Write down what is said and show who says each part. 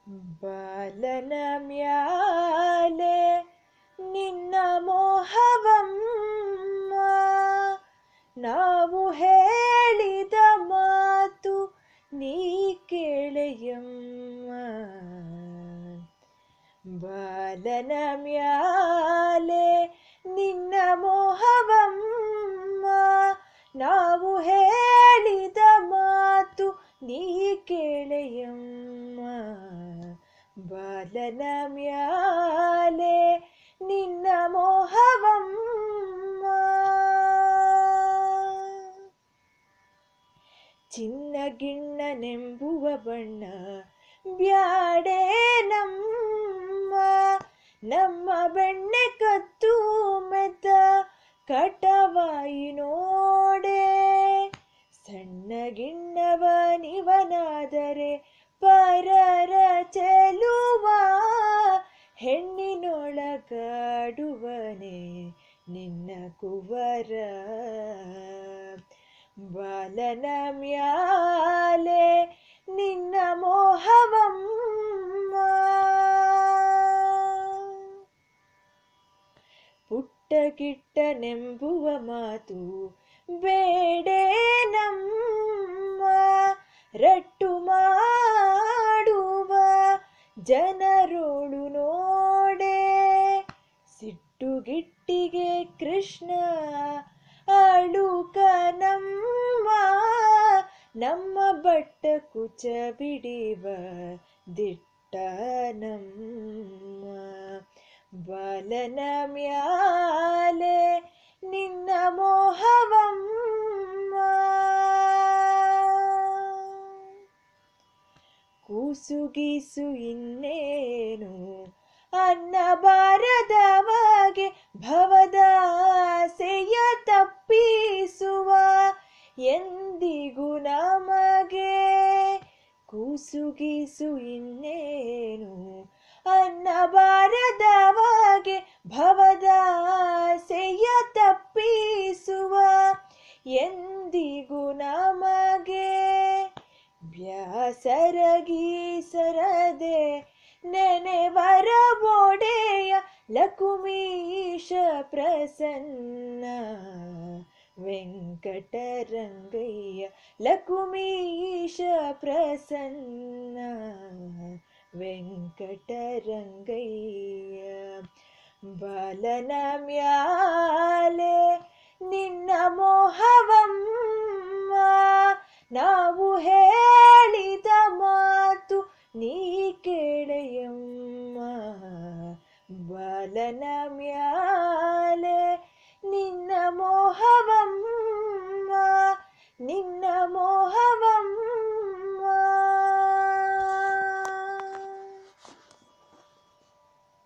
Speaker 1: ಬಾಲನ ಮ್ಯಾಲೆ ನಿನ್ನ ಮೋಹವಮ್ಮ ನಾವು ಹೇಳಿದ ಮಾತು ನೀ ಕೇಳೆಯಮ್ಮ ಬಾಲನ ಮ್ಯಾಲೆ ನಿನ್ನ ಮೋಹವಮ್ಮ ನಾವು ಹೇಳಿದ ಮಾತು ನೀ ಕೇಳೆಯಮ್ಮ ಬಾಲನ ಮ್ಯಾಲೆ ನಿನ್ನ ಮೋಹವಮ್ಮ ಚಿನ್ನ ಗಿಣ್ಣನೆಂಬುವ ಬಣ್ಣ ಬ್ಯಾಡೆ ನಮ್ಮ ನಮ್ಮ ಬೆಣ್ಣೆ ಕತ್ತು ಮೆತ್ತ ಕಟವಾಯಿ ನೋಡೆ ಸಣ್ಣ ಗಿಣ್ಣವ ನಿವನಾದರೆ ಪರರ ಚೆಲುವ ಹೆಣ್ಣಿನೊಳಗಾಡುವನೆ ನಿನ್ನ ಕುವರ ಬಾಲನ ಮ್ಯಾಲೆ ನಿನ್ನ ಮೋಹವಮ್ಮ ಪುಟ್ಟ ಕಿಟ್ಟನೆಂಬುವ ಮಾತು ಬೇಡೆ ನಮ್ಮ ರಟ್ಟು ಮಾಡುವ ಜನರೋಳು ನೋಡೆ ಸಿಟ್ಟುಗಿಟ್ಟಿಗೆ ಕೃಷ್ಣ ಅಳುಕ ನಮ್ಮ ನಮ್ಮ ಬಟ್ಟ ಕುಚ ಬಿಡಿವ ದಿಟ್ಟ ನಮ್ಮ ಬಾಲನ ಮ್ಯಾಲೆ ನಿನ್ನ ಮೋಹವಮ್ಮ ಕೂಸುಗೀಸು ಇನ್ನೇನು ಅನ್ನ ಬಾರದವಗೆ ಭವದಾಸೆಯ ತಪ್ಪಿಸುವ ಎಂದಿಗೂ ನಮಗೆ ಕೂಸುಗೀಸು ಇನ್ನೇನು ಅನ್ನ ಬಾರದವಗೆ ಭವದಾಸೆಯ ತಪ್ಪಿಸುವ ಎಂದಿಗೂ ನಮಗೆ ಬ್ಯಾಸರಗೀಸರದೆ ನೆನೆವರ ಬೋಡೆಯ ಲಕುಮೀಶ ಪ್ರಸನ್ನ ವೆಂಕಟರಂಗಯ್ಯ ಲಕುಮೀಶ ಪ್ರಸನ್ನ ವೆಂಕಟರಂಗಯ್ಯ ಬಾಲನ ಮ್ಯಾಲೆ ನಿನ್ನ ಮೋಹವಮ್ಮ ನಾವು ಹೇಳಿದ ಮಾತು ನೀ ಕೇಳೆಯಮ್ಮ ಬಾಲನ ಮ್ಯಾಲೆ ನಿನ್ನ ಮೋಹವಮ್ಮ ನಿನ್ನ ಮೋ